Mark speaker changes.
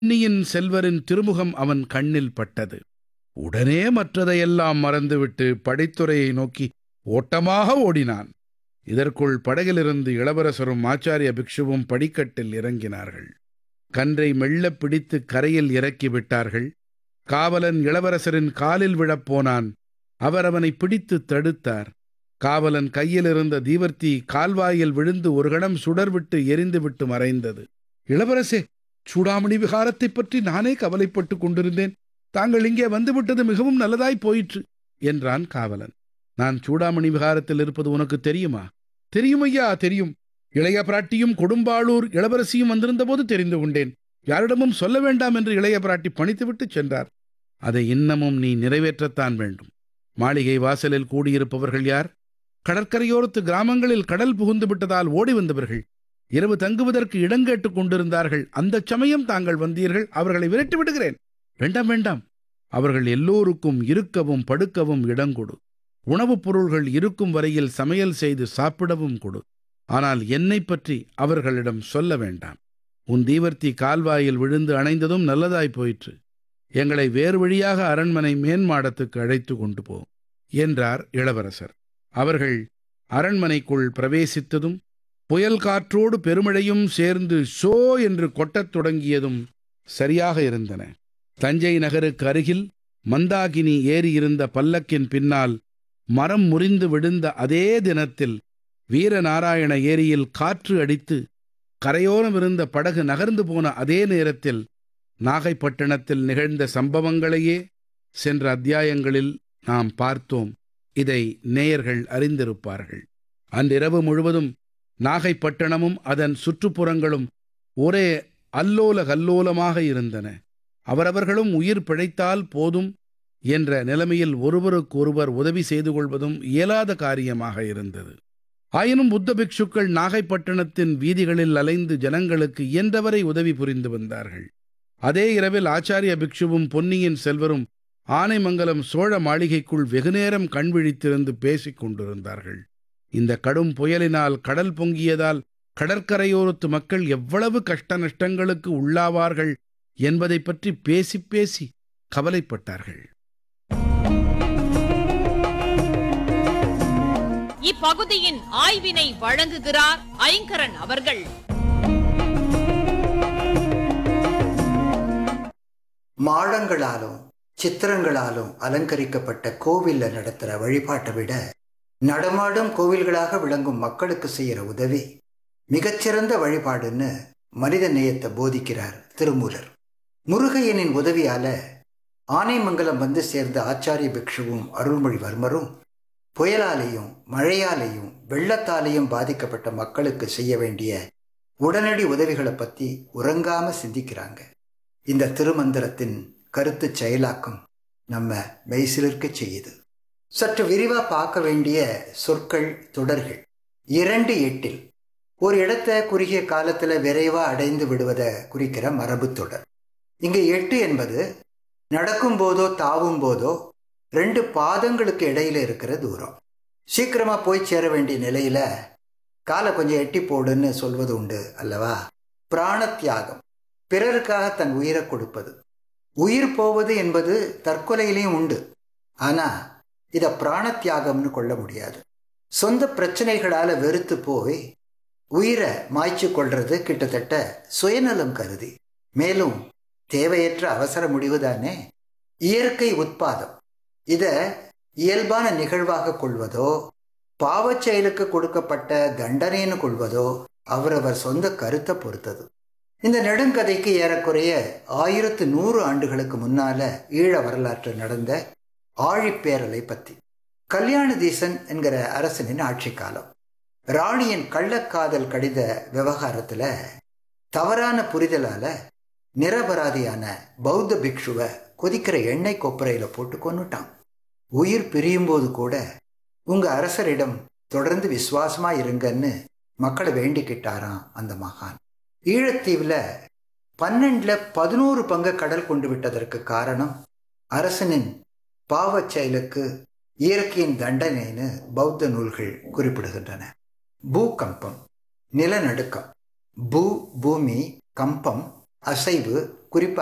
Speaker 1: பொன்னியின் செல்வரின் திருமுகம் அவன் கண்ணில் பட்டது உடனே மற்றதையெல்லாம் மறந்துவிட்டு படித்துறையை நோக்கி ஓட்டமாக ஓடினான் இதற்குள் படகிலிருந்து இளவரசரும் ஆச்சாரிய பிக்ஷுவும் படிக்கட்டில் இறங்கினார்கள் கன்றை மெல்லப் பிடித்து கரையில் இறக்கி விட்டார்கள் காவலன் இளவரசரின் காலில் விழப்போனான் அவர் அவனை பிடித்து தடுத்தார் காவலன் கையில் இருந்த தீவர்த்தி கால்வாயில் விழுந்து ஒரு கணம் சுடர்விட்டு எரிந்துவிட்டு மறைந்தது இளவரசே சூடாமணி விகாரத்தைப் பற்றி நானே கவலைப்பட்டுக் கொண்டிருந்தேன் தாங்கள் இங்கே வந்துவிட்டது மிகவும் நல்லதாய் போயிற்று என்றான் காவலன் நான் சூடாமணி விகாரத்தில் இருப்பது உனக்கு தெரியுமா தெரியும் ஐயா தெரியும் இளைய பிராட்டியும் கொடும்பாளூர் இளவரசியும் வந்திருந்தபோது தெரிந்து கொண்டேன் யாரிடமும் சொல்ல வேண்டாம் என்று இளைய பிராட்டி பணித்துவிட்டு சென்றார் அதை இன்னமும் நீ நிறைவேற்றத்தான் வேண்டும் மாளிகை வாசலில் கூடியிருப்பவர்கள் யார் கடற்கரையோரத்து கிராமங்களில் கடல் புகுந்து விட்டதால் ஓடி வந்தவர்கள் இரவு தங்குவதற்கு இடம் கேட்டுக் கொண்டிருந்தார்கள் அந்த சமயம் தாங்கள் வந்தீர்கள் அவர்களை விரட்டி விடுகிறேன் வேண்டாம் வேண்டாம் அவர்கள் எல்லோருக்கும் இருக்கவும் படுக்கவும் இடம் கொடு உணவுப் பொருள்கள் இருக்கும் வரையில் சமையல் செய்து சாப்பிடவும் கொடு ஆனால் என்னைப் பற்றி அவர்களிடம் சொல்ல வேண்டாம் உன் தீவர்த்தி கால்வாயில் விழுந்து அணைந்ததும் நல்லதாய் போயிற்று எங்களை வேறு வழியாக அரண்மனை மேன்மாடத்துக்கு அழைத்து கொண்டு போ என்றார் இளவரசர் அவர்கள் அரண்மனைக்குள் பிரவேசித்ததும் புயல் காற்றோடு பெருமழையும் சேர்ந்து ஷோ என்று கொட்டத் தொடங்கியதும் சரியாக இருந்தன தஞ்சை நகருக்கு அருகில் மந்தாகினி ஏறியிருந்த பல்லக்கின் பின்னால் மரம் முறிந்து விழுந்த அதே தினத்தில் வீரநாராயண ஏரியில் காற்று அடித்து கரையோரம் இருந்த படகு நகர்ந்து போன அதே நேரத்தில் நாகைப்பட்டினத்தில் நிகழ்ந்த சம்பவங்களையே சென்ற அத்தியாயங்களில் நாம் பார்த்தோம் இதை நேயர்கள் அறிந்திருப்பார்கள் அன்றிரவு முழுவதும் நாகைப்பட்டினமும் அதன் சுற்றுப்புறங்களும் ஒரே அல்லோல கல்லோலமாக இருந்தன அவரவர்களும் உயிர் பிழைத்தால் போதும் என்ற நிலைமையில் ஒருவருக்கொருவர் உதவி செய்து கொள்வதும் இயலாத காரியமாக இருந்தது ஆயினும் புத்த பிக்ஷுக்கள் நாகைப்பட்டினத்தின் வீதிகளில் அலைந்து ஜனங்களுக்கு இயன்றவரை உதவி புரிந்து வந்தார்கள் அதே இரவில் ஆச்சாரிய பிக்ஷுவும் பொன்னியின் செல்வரும் ஆனைமங்கலம் சோழ மாளிகைக்குள் வெகுநேரம் கண் விழித்திருந்து பேசிக் கொண்டிருந்தார்கள் இந்த கடும் புயலினால் கடல் பொங்கியதால் கடற்கரையோரத்து மக்கள் எவ்வளவு கஷ்ட நஷ்டங்களுக்கு உள்ளாவார்கள் என்பதை பற்றி பேசி பேசி கவலைப்பட்டார்கள்
Speaker 2: இப்பகுதியின் ஆய்வினை வழங்குகிறார் ஐங்கரன் அவர்கள்
Speaker 3: மாடங்களாலும் சித்திரங்களாலும் அலங்கரிக்கப்பட்ட கோவில்ல நடத்துற வழிபாட்டை விட நடமாடும் கோவில்களாக விளங்கும் மக்களுக்கு செய்யற உதவி மிகச்சிறந்த வழிபாடுன்னு மனித நேயத்தை போதிக்கிறார் திருமூலர் முருகையனின் உதவியால ஆனைமங்கலம் வந்து சேர்ந்த ஆச்சாரிய பிக்ஷுவும் அருள்மொழிவர்மரும் புயலாலேயும் மழையாலேயும் வெள்ளத்தாலேயும் பாதிக்கப்பட்ட மக்களுக்கு செய்ய வேண்டிய உடனடி உதவிகளை பத்தி உறங்காம சிந்திக்கிறாங்க இந்த திருமந்திரத்தின் கருத்து செயலாக்கம் நம்ம மெய்சிலிருக்க செய்யுது சற்று விரிவா பார்க்க வேண்டிய சொற்கள் தொடர்கள் இரண்டு எட்டில் ஒரு இடத்தை குறுகிய காலத்துல விரைவா அடைந்து விடுவதை குறிக்கிற மரபு தொடர் இங்க எட்டு என்பது நடக்கும் போதோ தாவும் போதோ ரெண்டு பாதங்களுக்கு இடையில இருக்கிற தூரம் சீக்கிரமா போய் சேர வேண்டிய நிலையில காலை கொஞ்சம் எட்டி போடுன்னு சொல்வது உண்டு அல்லவா பிராண தியாகம் பிறருக்காக தன் உயிரை கொடுப்பது உயிர் போவது என்பது தற்கொலையிலையும் உண்டு ஆனா இத பிராண தியாகம்னு கொள்ள முடியாது சொந்த பிரச்சனைகளால வெறுத்து போய் உயிரை மாய்ச்சி கொள்றது கிட்டத்தட்ட சுயநலம் கருதி மேலும் தேவையற்ற அவசர முடிவுதானே இயற்கை உட்பாதம் இத இயல்பான நிகழ்வாக கொள்வதோ பாவச் செயலுக்கு கொடுக்கப்பட்ட தண்டனைன்னு கொள்வதோ அவரவர் சொந்த கருத்தை பொறுத்தது இந்த நெடுங்கதைக்கு ஏறக்குறைய ஆயிரத்து நூறு ஆண்டுகளுக்கு முன்னால ஈழ வரலாற்றில் நடந்த ஆழிப்பேரலை பத்தி கல்யாணதீசன் என்கிற அரசனின் ஆட்சி காலம் ராணியின் கள்ளக்காதல் கடித விவகாரத்துல தவறான புரிதலால நிரபராதியான பௌத்த பிக்ஷுவை கொதிக்கிற எண்ணெய் கொப்பரையில போட்டு கொன்னுட்டான் உயிர் பிரியும் போது கூட உங்க அரசரிடம் தொடர்ந்து விசுவாசமா இருங்கன்னு மக்களை வேண்டிக்கிட்டாராம் அந்த மகான் ஈழத்தீவுல பன்னெண்டுல பதினோரு பங்கு கடல் கொண்டு விட்டதற்கு காரணம் அரசனின் பாவச் செயலுக்கு இயற்கையின் தண்டனைன்னு பௌத்த நூல்கள் குறிப்பிடுகின்றன பூகம்பம் நிலநடுக்கம் பூ பூமி கம்பம் அசைவு குறிப்பாக